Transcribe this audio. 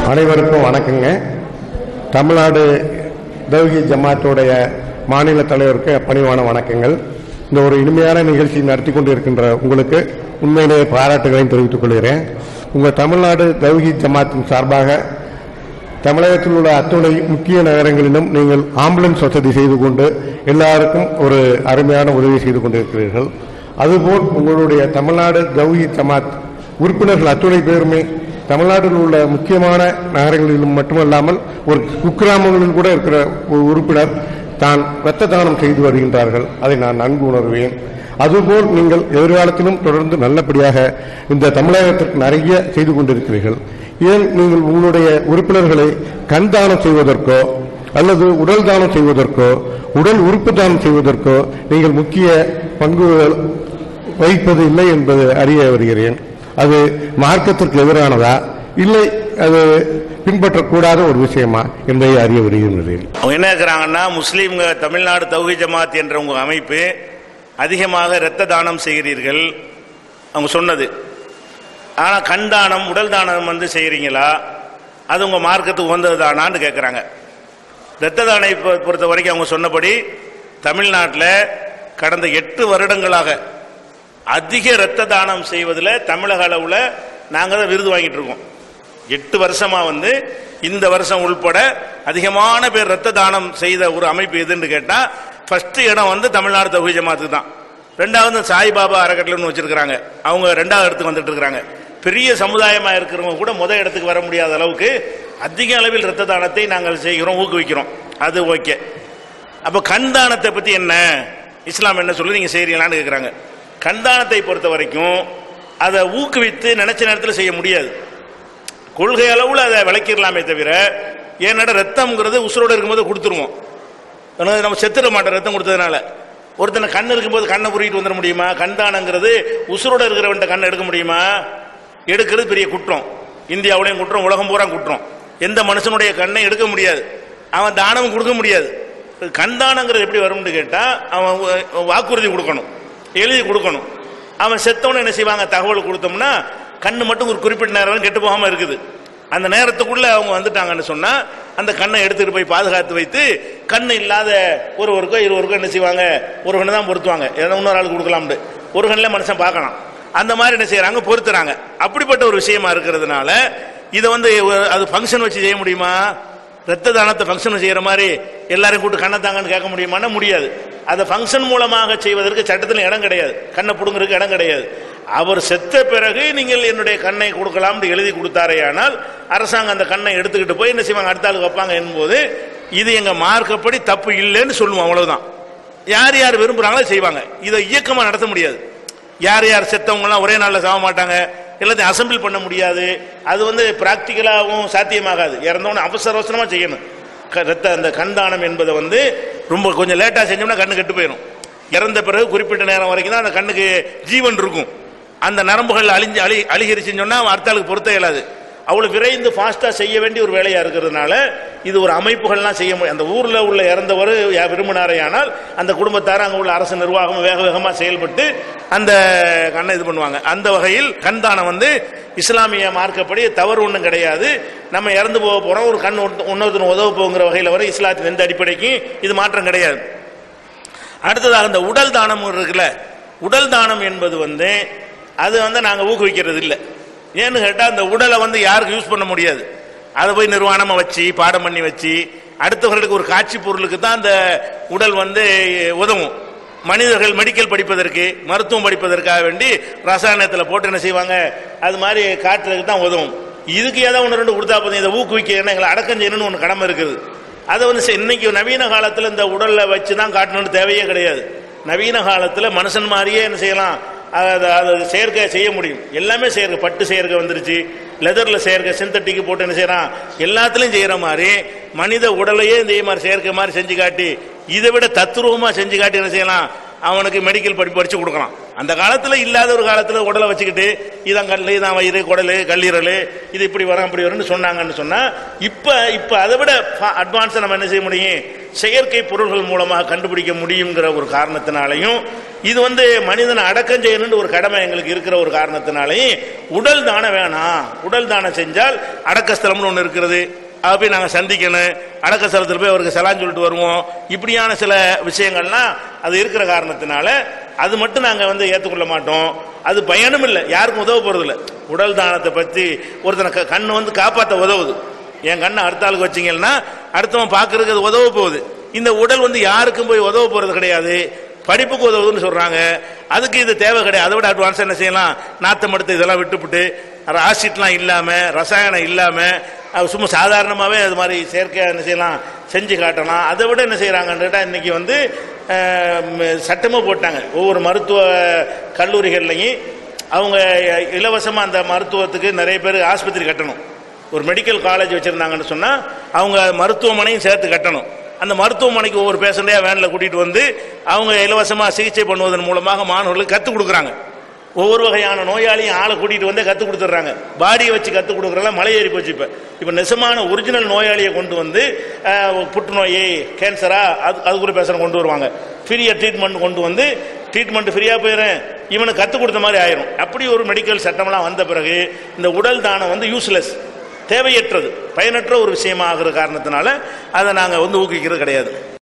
அனைவருக்கும் வணக்கங்க தமிழ்நாடு தௌஹி ஜமாத்தோடைய மாநில தலைவருக்கு பணிவான வணக்கங்கள் இந்த ஒரு இனிமையான நிகழ்ச்சி நடத்தி கொண்டு இருக்கின்ற உங்களுக்கு உண்மையிலேயே பாராட்டுகளையும் தெரிவித்துக் கொள்கிறேன் உங்கள் தமிழ்நாடு தௌஹி ஜமாத்தின் சார்பாக தமிழகத்தில் உள்ள அத்துணை முக்கிய நகரங்களிலும் நீங்கள் ஆம்புலன்ஸ் வசதி செய்து கொண்டு எல்லாருக்கும் ஒரு அருமையான உதவி செய்து கொண்டிருக்கிறீர்கள் அதுபோல் உங்களுடைய தமிழ்நாடு தௌஹி ஜமாத் உறுப்பினர்கள் அத்துணை பேருமே தமிழ்நாட்டில் உள்ள முக்கியமான நகரங்களிலும் மட்டுமல்லாமல் ஒரு குக்கிராமங்களில் கூட இருக்கிற ஒரு உறுப்பினர் தான் இரத்த தானம் செய்து வருகின்றார்கள் அதை நான் நன்கு உணர்வேன் அதுபோல் நீங்கள் எதிர்காலத்திலும் தொடர்ந்து நல்லபடியாக இந்த தமிழகத்திற்கு நிறைய செய்து கொண்டிருக்கிறீர்கள் ஏன் நீங்கள் உங்களுடைய உறுப்பினர்களை கண் தானம் செய்வதற்கோ அல்லது உடல் தானம் செய்வதற்கோ உடல் உறுப்பு தானம் செய்வதற்கோ நீங்கள் முக்கிய பங்குகள் வகிப்பது இல்லை என்பது அறிய வருகிறேன் அது மார்க்கத்திற்கு எதிரானதா இல்லை அது பின்பற்றக்கூடாத ஒரு விஷயமா என்பதை அறிய வருகின்றேன் அவங்க என்ன இருக்கிறாங்கன்னா முஸ்லீம்க தமிழ்நாடு தௌஹி ஜமாத் என்ற உங்க அமைப்பு அதிகமாக இரத்த தானம் செய்கிறீர்கள் அவங்க சொன்னது ஆனா கண் தானம் உடல் தானம் வந்து செய்கிறீங்களா அது உங்க மார்க்கத்துக்கு உகந்தது தானான்னு கேட்குறாங்க இரத்த தானை பொ- பொறுத்த வரைக்கும் அவங்க சொன்னபடி தமிழ்நாட்டில் கடந்த எட்டு வருடங்களாக அதிக இரத்த தானம் செய்வதில் தமிழக அளவில் நாங்கள் தான் விருது வாங்கிட்டு இருக்கோம் எட்டு வருஷமா வந்து இந்த வருஷம் உள்பட அதிகமான பேர் ரத்த தானம் செய்த ஒரு அமைப்பு எதுன்னு கேட்டா ஃபர்ஸ்ட் இடம் வந்து தமிழ்நாடு தௌஹி ஜமாத்துக்கு தான் ரெண்டாவது சாய்பாபா அறக்கட்டளைன்னு வச்சிருக்கிறாங்க அவங்க ரெண்டாவது இடத்துக்கு வந்துட்டு இருக்காங்க பெரிய சமுதாயமா இருக்கிறவங்க கூட முத இடத்துக்கு வர முடியாத அளவுக்கு அதிக அளவில் ரத்த தானத்தை நாங்கள் செய்கிறோம் ஊக்குவிக்கிறோம் அது ஓகே அப்ப கண் தானத்தை பத்தி என்ன இஸ்லாம் என்ன சொல்லி நீங்க செய்றீங்களான்னு கேக்குறாங்க கண் தானத்தை பொறுத்த வரைக்கும் அதை ஊக்குவித்து நினைச்ச நேரத்தில் செய்ய முடியாது கொள்கை அளவுல அதை விளக்கிடலாமே தவிர ஏன்னடா ரத்தம்ங்கிறது உசுரோட இருக்கும்போது கொடுத்துருவோம் ஆனா நம்ம செத்துட மாட்டோம் ரத்தம் கொடுத்ததுனால ஒருத்தனை கண் இருக்கும்போது கண்ணை புரியிட்டு வந்துட முடியுமா கண் தானங்கிறது உசுரோட இருக்கிறவன்ட்ட கண்ணை எடுக்க முடியுமா எடுக்கிறது பெரிய குற்றம் இந்தியாவுடையும் குற்றம் உலகம் பூரா குற்றம் எந்த மனுஷனுடைய கண்ணை எடுக்க முடியாது அவன் தானமும் கொடுக்க முடியாது கண் தானங்கிறது எப்படி வரும்னு கேட்டா அவன் வா- வாக்குறுதி கொடுக்கணும் எழுதி கொடுக்கணும் அவன் செத்தவன என்ன செய்வாங்க தகவல் கொடுத்தோம்னா கண்ணு மட்டும் ஒரு குறிப்பிட்ட நேரம் கெட்டு போகாம இருக்குது அந்த நேரத்துக்குள்ள அவங்க வந்துட்டாங்கன்னு சொன்னா அந்த கண்ணை எடுத்துட்டு போய் பாதுகாத்து வைத்து கண்ணு இல்லாத ஒருவருக்கோ இருவருக்கோ என்ன செய்வாங்க ஒரு கண்ணு தான் பொருத்துவாங்க ஏன்னா இன்னொரு ஆளுக்கு கொடுக்கலாம்னு ஒரு கண்ணில் மனுஷன் பார்க்கலாம் அந்த மாதிரி என்ன செய்யறாங்க பொருத்துறாங்க அப்படிப்பட்ட ஒரு விஷயமா இருக்கிறதுனால இதை வந்து ஒரு- அது ஃபங்க்ஷன் வச்சு செய்ய முடியுமா ரத்த தானத்தை ஃபங்க்ஷன் செய்யற மாதிரி எல்லாரும் கூட்டு கண்ணை தாங்கன்னு கேட்க முடியுமான்னா முடியாது அதை ஃபங்க்ஷன் மூலமாக செய்வதற்கு சட்டத்தில் இடம் கிடையாது கண்ணை பிடுங்கிறதுக்கு இடம் கிடையாது அவர் செத்த பிறகு நீங்கள் என்னுடைய கண்ணை கொடுக்கலாம்னு எழுதி கொடுத்தாரேயானால் அரசாங்கம் அந்த கண்ணை எடுத்துக்கிட்டு போய் என்ன செய்வாங்க அடுத்த ஆளுக்கு வைப்பாங்க என்போது இது எங்க மார்க்கப்படி தப்பு இல்லைன்னு சொல்லுவோம் அவ்வளவுதான் யார் யார் விரும்புறாங்களோ செய்வாங்க இதை இயக்கமா நடத்த முடியாது யார் யார் செத்தவங்க எல்லாம் ஒரே நாள்ல சாக மாட்டாங்க எல்லாத்தையும் அசம்பிள் பண்ண முடியாது அது வந்து பிராக்டிக்கலாகவும் சாத்தியமாகாது இறந்தவொன்னு அவசர அவசரமா செய்யணும் க- ரத்த அந்த கண்தானம் என்பதை வந்து ரொம்ப கொஞ்சம் லேட்டா செஞ்சோம்னா கண்ணு கெட்டு போயிடும் இறந்த பிறகு குறிப்பிட்ட நேரம் வரைக்கும் தான் அந்த கண்ணுக்கு ஜீவன் இருக்கும் அந்த நரம்புகள் அழிஞ்சு அழி அழிகிருச்சுன்னு சொன்னா அடுத்த ஆளுக்கு பொருத்த இயலாது அவ்வளவு விரைந்து ஃபாஸ்டா செய்ய வேண்டிய ஒரு வேலையா இருக்கிறதுனால இது ஒரு அமைப்புகள்லாம் செய்ய முடியும் அந்த ஊர்ல உள்ள இறந்தவர் யா- விரும்பினாரேயானால் அந்த குடும்பத்தார் அங்க உள்ள அரசு நிர்வாகம் வேக வேகமா செயல்பட்டு அந்த கண்ணை இது பண்ணுவாங்க அந்த வகையில் கண்தானம் வந்து இஸ்லாமிய மார்க்கப்படி தவறு ஒன்றும் கிடையாது நம்ம இறந்து போக போறோம் ஒரு கண் ஒருத்த- இன்னொருத்தன் உதவ போங்கிற வகையில் வரை இஸ்லாத்தின் எந்த அடிப்படைக்கும் இது மாற்றம் கிடையாது அடுத்ததாக இந்த உடல் தானம் இருக்குல்ல உடல் தானம் என்பது வந்து அது வந்து நாங்க ஊக்குவிக்கிறது இல்லை ஏன்னு கேட்டா அந்த உடலை வந்து யாருக்கு யூஸ் பண்ண முடியாது அதை போய் நிர்வாணமா வச்சு பாடம் பண்ணி வச்சு அடுத்தவர்களுக்கு ஒரு காட்சி பொருளுக்கு தான் அந்த உடல் வந்து உதவும் மனிதர்கள் மெடிக்கல் படிப்பதற்கு மருத்துவம் படிப்பதற்காக வேண்டி ரசாயனத்தில் போட்டு என்ன செய்வாங்க அது மாதிரி காட்டுறதுக்கு தான் உதவும் இதுக்கு ஏதோ ஒன்று ரெண்டு கொடுத்தா போதும் இதை ஊக்குவிக்க என்ன எங்களை அடக்கம் செய்யணும்னு ஒன்று கடமை இருக்குது அதை வந்து செ- இன்னைக்கு நவீன காலத்தில் இந்த உடல்ல வச்சு தான் காட்டணும்னு தேவையே கிடையாது நவீன காலத்தில் மனுஷன் மாதிரியே என்ன செய்யலாம் அதை அது செயற்கை செய்ய முடியும் எல்லாமே செயற்கை பட்டு செயற்கை வந்துருச்சு லெதர்ல செயற்கை சிந்தட்டிக் போட்டு என்ன செய்யறான் எல்லாத்துலயும் செய்யற மாதிரி மனித உடலையே இதே மாதிரி செயற்கை மாதிரி செஞ்சு காட்டி இதை விட தத்துரூபமா செஞ்சு காட்டி என்ன செய்யலாம் அவனுக்கு மெடிக்கல் படிப்பு படிச்சு கொடுக்கலாம் அந்த காலத்துல இல்லாத ஒரு காலத்துல உடலை வச்சுக்கிட்டு இதான் கல் இதான் வயிறு குடல் கல்லீரல் இது இப்படி வரும் அப்படி வரும்னு சொன்னாங்கன்னு சொன்னா இப்ப இப்ப அதை விட அட்வான்ஸா நம்ம என்ன செய்ய முடியும் செயற்கை பொருள்கள் மூலமாக கண்டுபிடிக்க முடியுங்கிற ஒரு காரணத்தினாலையும் இது வந்து மனிதனை அடக்கம் செய்யணும்னு ஒரு கடமை எங்களுக்கு இருக்கிற ஒரு காரணத்தினாலையும் உடல் தானம் வேணாம் உடல் தானம் செஞ்சால் அடக்கஸ்தலம்னு ஒன்று இருக்கிறது அதை போய் நாங்கள் சந்திக்கணும் அடக்க ஸ்தலத்தில் போய் அவருக்கு செலான் சொல்லிட்டு வருவோம் இப்படியான சில விஷயங்கள்லாம் அது இருக்கிற காரணத்தினால அது மட்டும் நாங்கள் வந்து ஏற்றுக்கொள்ள மாட்டோம் அது பயனும் இல்லை யாருக்கும் உதவ போகிறதில்ல உடல் தானத்தை பற்றி ஒருத்தனை க- கண்ணு வந்து காப்பாற்ற உதவுது என் கண்ணை அடுத்த ஆளுக்கு வச்சீங்கன்னா அடுத்தவன் பார்க்கறதுக்கு அது உதவ போகுது இந்த உடல் வந்து யாருக்கும் போய் உதவ போகிறது கிடையாது படிப்புக்கு உதவுதுன்னு சொல்றாங்க அதுக்கு இது தேவை கிடையாது அதை விட அட்வான்ஸ் என்ன செய்யலாம் நாத்தம் எடுத்து இதெல்லாம் விட்டுப்புட்டு ஆசிட்லாம் இல்லாம ரசாயனம் இல்லாம அது சும்மா சாதாரணமாகவே அது மாதிரி செயற்கையாக என்ன செய்யலாம் செஞ்சு காட்டலாம் அதை விட என்ன செய்கிறாங்கன்றா இன்னைக்கு வந்து சட்டமாக போட்டாங்க ஒவ்வொரு மருத்துவ கல்லூரிகள்லையும் அவங்க இலவசமாக அந்த மருத்துவத்துக்கு நிறைய பேர் ஆஸ்பத்திரி கட்டணும் ஒரு மெடிக்கல் காலேஜ் வச்சுருந்தாங்கன்னு சொன்னால் அவங்க மருத்துவமனையும் சேர்த்து கட்டணும் அந்த மருத்துவமனைக்கு ஒவ்வொரு பேஷண்டையாக வேனில் கூட்டிகிட்டு வந்து அவங்க இலவசமாக சிகிச்சை பண்ணுவதன் மூலமாக மாணவர்களுக்கு கற்றுக் கொடுக்குறாங்க ஒவ்வொரு வகையான நோயாளியும் ஆளை கூட்டிகிட்டு வந்து கற்றுக் கொடுத்துட்றாங்க பாடியை வச்சு கற்றுக் கொடுக்குறலாம் மலை ஏறி போச்சு இப்போ இப்போ நெசமான ஒரிஜினல் நோயாளியை கொண்டு வந்து அஹ், புற்றுநோய் கேன்சரா அது அது கூட பேசுகிற கொண்டு வருவாங்க ஃப்ரீயாக ட்ரீட்மெண்ட் கொண்டு வந்து ட்ரீட்மெண்ட் ஃப்ரீயாக போயிடும் இவனுக்கு கற்றுக் கொடுத்த மாதிரி ஆயிரும் அப்படி ஒரு மெடிக்கல் சட்டம்லாம் வந்த பிறகு இந்த உடல் தானம் வந்து யூஸ்லெஸ் தேவையற்றது பயனற்ற ஒரு விஷயமா ஆகிற காரணத்தினால அதை நாங்கள் வந்து ஊக்குவிக்கிறது கிடையாது